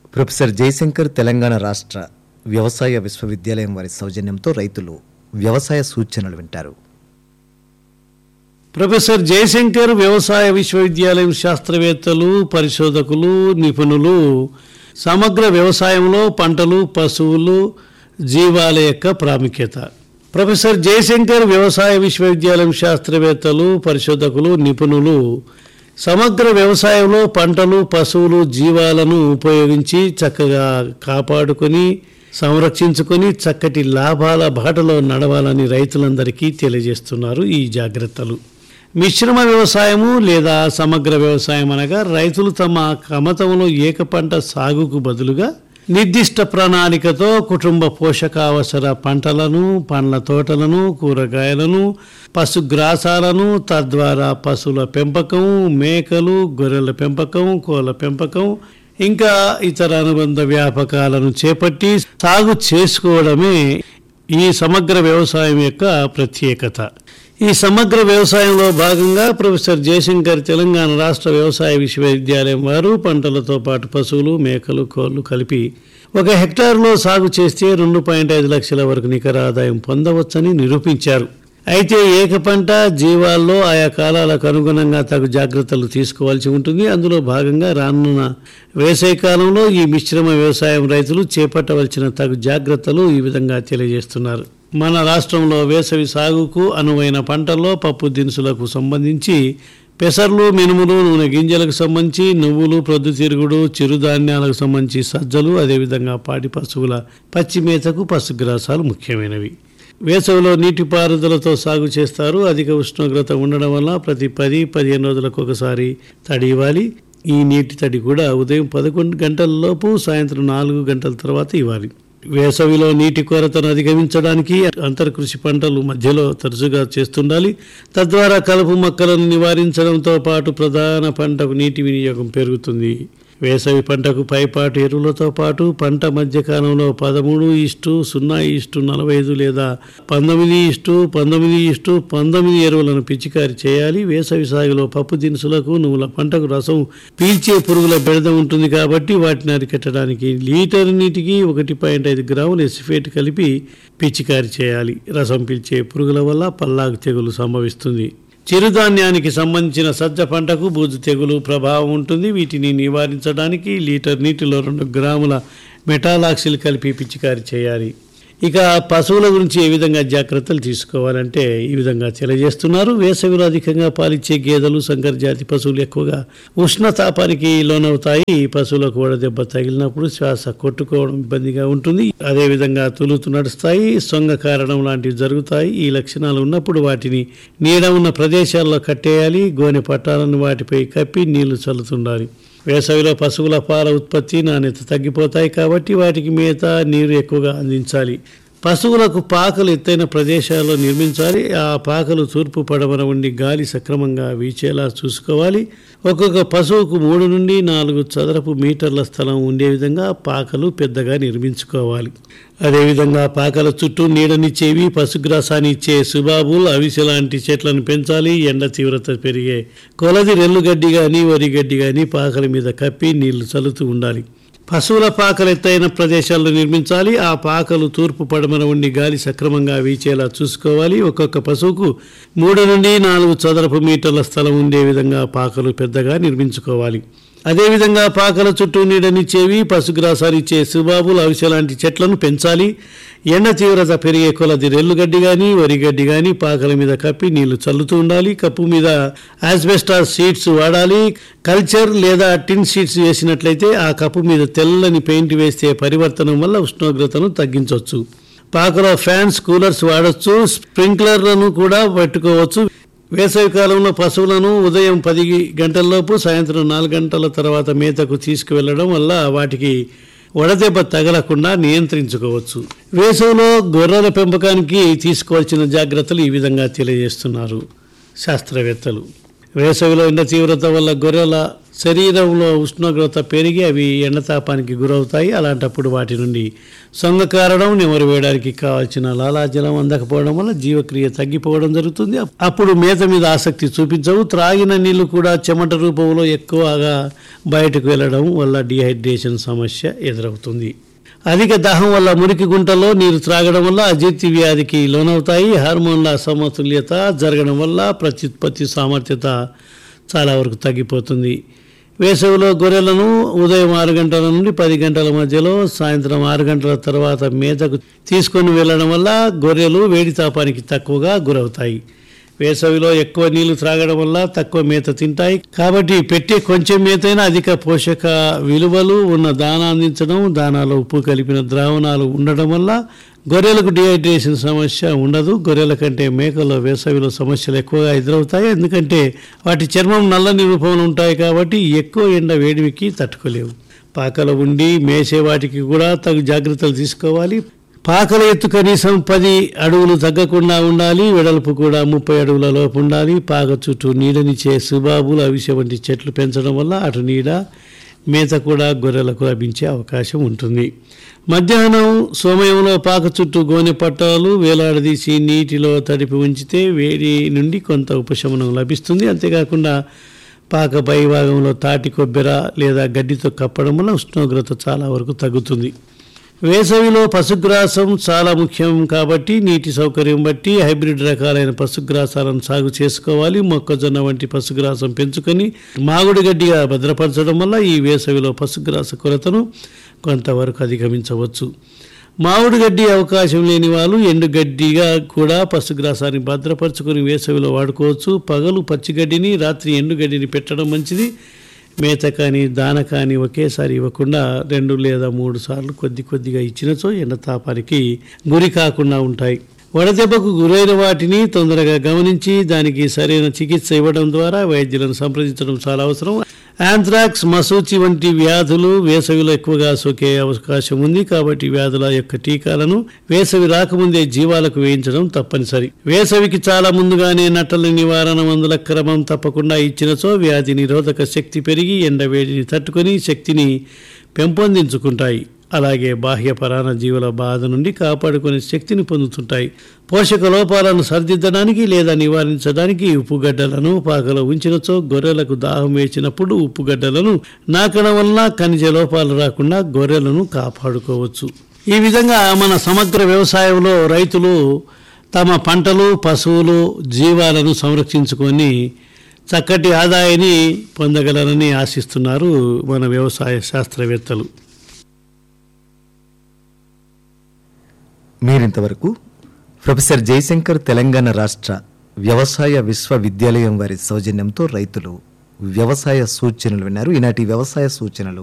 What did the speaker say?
professor Jayashankar Telangana రాష్ట్ర వ్యవసాయ విశ్వవిద్యాలయం వారి సౌజన్యంతో రైతులు వ్యవసాయ సూచనలు వింటారు ప్రొఫెసర్ జయశంకర్ వ్యవసాయ విశ్వవిద్యాలయం శాస్త్రవేత్తలు పరిశోధకులు నిపుణులు సమగ్ర వ్యవసాయంలో పంటలు పశువులు జీవాల యొక్క ప్రాముఖ్యత ప్రొఫెసర్ జయశంకర్ వ్యవసాయ విశ్వవిద్యాలయం శాస్త్రవేత్తలు పరిశోధకులు నిపుణులు సమగ్ర వ్యవసాయంలో పంటలు పశువులు జీవాలను ఉపయోగించి చక్కగా కాపాడుకొని సంరక్షించుకొని చక్కటి లాభాల బాటలో నడవాలని రైతులందరికీ తెలియజేస్తున్నారు ఈ జాగ్రత్తలు మిశ్రమ వ్యవసాయము లేదా సమగ్ర వ్యవసాయం అనగా రైతులు తమ కమతంలో ఏక పంట సాగుకు బదులుగా నిర్దిష్ట ప్రణాళికతో కుటుంబ పోషకావసర పంటలను పండ్ల తోటలను కూరగాయలను పశుగ్రాసాలను తద్వారా పశువుల పెంపకం మేకలు గొర్రెల పెంపకం కోళ్ళ పెంపకం ఇంకా ఇతర అనుబంధ వ్యాపకాలను చేపట్టి సాగు చేసుకోవడమే ఈ సమగ్ర వ్యవసాయం యొక్క ప్రత్యేకత ఈ సమగ్ర వ్యవసాయంలో భాగంగా ప్రొఫెసర్ జయశంకర్ తెలంగాణ రాష్ట్ర వ్యవసాయ విశ్వవిద్యాలయం వారు పంటలతో పాటు పశువులు మేకలు కోళ్లు కలిపి ఒక హెక్టార్లో సాగు చేస్తే రెండు పాయింట్ ఐదు లక్షల వరకు నికర ఆదాయం పొందవచ్చని నిరూపించారు అయితే ఏక పంట జీవాల్లో ఆయా కాలాలకు అనుగుణంగా తగు జాగ్రత్తలు తీసుకోవాల్సి ఉంటుంది అందులో భాగంగా రానున్న వేసవి కాలంలో ఈ మిశ్రమ వ్యవసాయం రైతులు చేపట్టవలసిన తగు జాగ్రత్తలు ఈ విధంగా తెలియజేస్తున్నారు మన రాష్ట్రంలో వేసవి సాగుకు అనువైన పంటల్లో పప్పు దినుసులకు సంబంధించి పెసర్లు మినుములు నూనె గింజలకు సంబంధించి నువ్వులు ప్రొద్దుతిరుగుడు చిరుధాన్యాలకు సంబంధించి సజ్జలు అదేవిధంగా పాడి పశువుల పచ్చి మేతకు పశుగ్రాసాలు ముఖ్యమైనవి వేసవిలో నీటిపారుదలతో సాగు చేస్తారు అధిక ఉష్ణోగ్రత ఉండడం వల్ల ప్రతి పది పదిహేను రోజులకు ఒకసారి తడి ఇవ్వాలి ఈ నీటి తడి కూడా ఉదయం పదకొండు గంటల లోపు సాయంత్రం నాలుగు గంటల తర్వాత ఇవ్వాలి వేసవిలో నీటి కొరతను అధిగమించడానికి అంతర్కృషి పంటలు మధ్యలో తరచుగా చేస్తుండాలి తద్వారా కలుపు మొక్కలను నివారించడంతో పాటు ప్రధాన పంటకు నీటి వినియోగం పెరుగుతుంది వేసవి పంటకు పైపాటు ఎరువులతో పాటు పంట మధ్యకాలంలో పదమూడు ఇష్టు సున్నా ఇష్టు నలభై ఐదు లేదా పంతొమ్మిది ఇష్టు పంతొమ్మిది ఇష్టు పంతొమ్మిది ఎరువులను పిచికారి చేయాలి వేసవి సాగులో పప్పు దినుసులకు నువ్వుల పంటకు రసం పీల్చే పురుగుల బెడద ఉంటుంది కాబట్టి వాటిని అరికట్టడానికి లీటర్ నీటికి ఒకటి పాయింట్ ఐదు గ్రాములు ఎసిఫేట్ కలిపి పిచికారి చేయాలి రసం పీల్చే పురుగుల వల్ల పల్లాకు తెగులు సంభవిస్తుంది చిరుధాన్యానికి సంబంధించిన సజ్జ పంటకు బూజు తెగులు ప్రభావం ఉంటుంది వీటిని నివారించడానికి లీటర్ నీటిలో రెండు గ్రాముల మెటాలాక్సిల్ కలిపి పిచికారి చేయాలి ఇక పశువుల గురించి ఏ విధంగా జాగ్రత్తలు తీసుకోవాలంటే ఈ విధంగా తెలియజేస్తున్నారు వేసవిలో అధికంగా పాలిచ్చే గేదెలు సంకర జాతి పశువులు ఎక్కువగా ఉష్ణతాపానికి లోనవుతాయి పశువులకు కూడా దెబ్బ తగిలినప్పుడు శ్వాస కొట్టుకోవడం ఇబ్బందిగా ఉంటుంది అదేవిధంగా తులుతూ నడుస్తాయి సొంగ కారణం లాంటివి జరుగుతాయి ఈ లక్షణాలు ఉన్నప్పుడు వాటిని నీడ ఉన్న ప్రదేశాల్లో కట్టేయాలి గోనె పట్టాలను వాటిపై కప్పి నీళ్లు చల్లుతుండాలి వేసవిలో పశువుల పాల ఉత్పత్తి నాణ్యత తగ్గిపోతాయి కాబట్టి వాటికి మేత నీరు ఎక్కువగా అందించాలి పశువులకు పాకలు ఎత్తైన ప్రదేశాల్లో నిర్మించాలి ఆ పాకలు తూర్పు పడమర ఉండి గాలి సక్రమంగా వీచేలా చూసుకోవాలి ఒక్కొక్క పశువుకు మూడు నుండి నాలుగు చదరపు మీటర్ల స్థలం ఉండే విధంగా పాకలు పెద్దగా నిర్మించుకోవాలి అదేవిధంగా పాకల చుట్టూ నీడనిచ్చేవి పశుగ్రాసాన్ని ఇచ్చే సుబాబుల్ అవిసె లాంటి చెట్లను పెంచాలి ఎండ తీవ్రత పెరిగే కొలది రెల్లుగడ్డి కానీ వరిగడ్డి కానీ పాకల మీద కప్పి నీళ్లు చల్లుతూ ఉండాలి పశువుల పాకలు ఎత్తైన ప్రదేశాల్లో నిర్మించాలి ఆ పాకలు తూర్పు పడమర ఉండి గాలి సక్రమంగా వీచేలా చూసుకోవాలి ఒక్కొక్క పశువుకు మూడు నుండి నాలుగు చదరపు మీటర్ల స్థలం ఉండే విధంగా పాకలు పెద్దగా నిర్మించుకోవాలి అదేవిధంగా పాకల చుట్టూ నీడనిచ్చేవి పశుగ్రాసానిచ్చే సుబాబులు అవిసె లాంటి చెట్లను పెంచాలి ఎండ తీవ్రత పెరిగే కొలది రెల్లుగడ్డి కానీ వరిగడ్డి కానీ పాకల మీద కప్పి నీళ్లు చల్లుతూ ఉండాలి కప్పు మీద ఆస్బెస్టార్ షీట్స్ వాడాలి కల్చర్ లేదా టిన్ షీట్స్ వేసినట్లయితే ఆ కప్పు మీద తెల్లని పెయింట్ వేస్తే పరివర్తనం వల్ల ఉష్ణోగ్రతను తగ్గించవచ్చు పాకలో ఫ్యాన్స్ కూలర్స్ వాడచ్చు స్ప్రింక్లర్లను కూడా పెట్టుకోవచ్చు వేసవి కాలంలో పశువులను ఉదయం పది గంటలలోపు సాయంత్రం నాలుగు గంటల తర్వాత మేతకు తీసుకువెళ్ళడం వల్ల వాటికి వడదెబ్బ తగలకుండా నియంత్రించుకోవచ్చు వేసవిలో గొర్రెల పెంపకానికి తీసుకోవాల్సిన జాగ్రత్తలు ఈ విధంగా తెలియజేస్తున్నారు శాస్త్రవేత్తలు వేసవిలో ఎండ తీవ్రత వల్ల గొర్రెల శరీరంలో ఉష్ణోగ్రత పెరిగి అవి ఎండతాపానికి గురవుతాయి అలాంటప్పుడు వాటి నుండి సొంగ కారణం నెమరు వేయడానికి కావాల్సిన లాలాజలం అందకపోవడం వల్ల జీవక్రియ తగ్గిపోవడం జరుగుతుంది అప్పుడు మేత మీద ఆసక్తి చూపించవు త్రాగిన నీళ్లు కూడా చెమట రూపంలో ఎక్కువగా బయటకు వెళ్ళడం వల్ల డిహైడ్రేషన్ సమస్య ఎదురవుతుంది అధిక దాహం వల్ల మురికి గుంటలో నీరు త్రాగడం వల్ల అజీర్తి వ్యాధికి లోనవుతాయి హార్మోన్ల అసమతుల్యత జరగడం వల్ల ప్రత్యుత్పత్తి సామర్థ్యత చాలా వరకు తగ్గిపోతుంది వేసవిలో గొర్రెలను ఉదయం ఆరు గంటల నుండి పది గంటల మధ్యలో సాయంత్రం ఆరు గంటల తర్వాత మేతకు తీసుకొని వెళ్ళడం వల్ల గొర్రెలు వేడి తాపానికి తక్కువగా గురవుతాయి వేసవిలో ఎక్కువ నీళ్లు త్రాగడం వల్ల తక్కువ మేత తింటాయి కాబట్టి పెట్టే కొంచెం మేతైనా అధిక పోషక విలువలు ఉన్న దానా అందించడం దానాలో ఉప్పు కలిపిన ద్రావణాలు ఉండడం వల్ల గొర్రెలకు డిహైడ్రేషన్ సమస్య ఉండదు గొర్రెల కంటే మేకల్లో వేసవిలో సమస్యలు ఎక్కువగా ఎదురవుతాయి ఎందుకంటే వాటి చర్మం నల్లని రూపంలో ఉంటాయి కాబట్టి ఎక్కువ ఎండ వేడిమికి తట్టుకోలేవు పాకలో ఉండి మేసే వాటికి కూడా తగు జాగ్రత్తలు తీసుకోవాలి పాకల ఎత్తు కనీసం పది అడుగులు తగ్గకుండా ఉండాలి వెడల్పు కూడా ముప్పై అడుగుల లోపు ఉండాలి పాక చుట్టూ నీడనిచ్చే సుబాబులు అవిసె వంటి చెట్లు పెంచడం వల్ల అటు నీడ మేత కూడా గొర్రెలకు లభించే అవకాశం ఉంటుంది మధ్యాహ్నం సమయంలో పాక చుట్టూ గోనె పట్టాలు వేలాడదీసి నీటిలో తడిపి ఉంచితే వేడి నుండి కొంత ఉపశమనం లభిస్తుంది అంతేకాకుండా పాక పై భాగంలో తాటి కొబ్బెర లేదా గడ్డితో కప్పడం వల్ల ఉష్ణోగ్రత చాలా వరకు తగ్గుతుంది వేసవిలో పశుగ్రాసం చాలా ముఖ్యం కాబట్టి నీటి సౌకర్యం బట్టి హైబ్రిడ్ రకాలైన పశుగ్రాసాలను సాగు చేసుకోవాలి మొక్కజొన్న వంటి పశుగ్రాసం పెంచుకొని మాగుడు గడ్డిగా భద్రపరచడం వల్ల ఈ వేసవిలో పశుగ్రాస కొరతను కొంతవరకు అధిగమించవచ్చు మామిడి గడ్డి అవకాశం లేని వాళ్ళు ఎండుగడ్డిగా కూడా పశుగ్రాసాన్ని భద్రపరచుకొని వేసవిలో వాడుకోవచ్చు పగలు పచ్చిగడ్డిని రాత్రి ఎండుగడ్డిని పెట్టడం మంచిది మేత కానీ దాన కానీ ఒకేసారి ఇవ్వకుండా రెండు లేదా మూడు సార్లు కొద్ది కొద్దిగా ఇచ్చినచో ఎండ తాపానికి గురి కాకుండా ఉంటాయి వడదెబ్బకు గురైన వాటిని తొందరగా గమనించి దానికి సరైన చికిత్స ఇవ్వడం ద్వారా వైద్యులను సంప్రదించడం చాలా అవసరం యాంథ్రాక్స్ మసూచి వంటి వ్యాధులు వేసవిలో ఎక్కువగా సోకే అవకాశం ఉంది కాబట్టి వ్యాధుల యొక్క టీకాలను వేసవి రాకముందే జీవాలకు వేయించడం తప్పనిసరి వేసవికి చాలా ముందుగానే నట్టల నివారణ మందుల క్రమం తప్పకుండా ఇచ్చినచో వ్యాధి నిరోధక శక్తి పెరిగి ఎండవేడిని తట్టుకొని శక్తిని పెంపొందించుకుంటాయి అలాగే బాహ్య పరాణ జీవుల బాధ నుండి కాపాడుకునే శక్తిని పొందుతుంటాయి పోషక లోపాలను సరిదిద్దడానికి లేదా నివారించడానికి ఉప్పుగడ్డలను పాకలో ఉంచినచో గొర్రెలకు దాహం వేసినప్పుడు ఉప్పుగడ్డలను నాకడం వలన ఖనిజ లోపాలు రాకుండా గొర్రెలను కాపాడుకోవచ్చు ఈ విధంగా మన సమగ్ర వ్యవసాయంలో రైతులు తమ పంటలు పశువులు జీవాలను సంరక్షించుకొని చక్కటి ఆదాయాన్ని పొందగలరని ఆశిస్తున్నారు మన వ్యవసాయ శాస్త్రవేత్తలు మీరింతవరకు ప్రొఫెసర్ జయశంకర్ తెలంగాణ రాష్ట్ర వ్యవసాయ విశ్వవిద్యాలయం వారి సౌజన్యంతో రైతులు వ్యవసాయ సూచనలు విన్నారు ఈనాటి వ్యవసాయ సూచనలు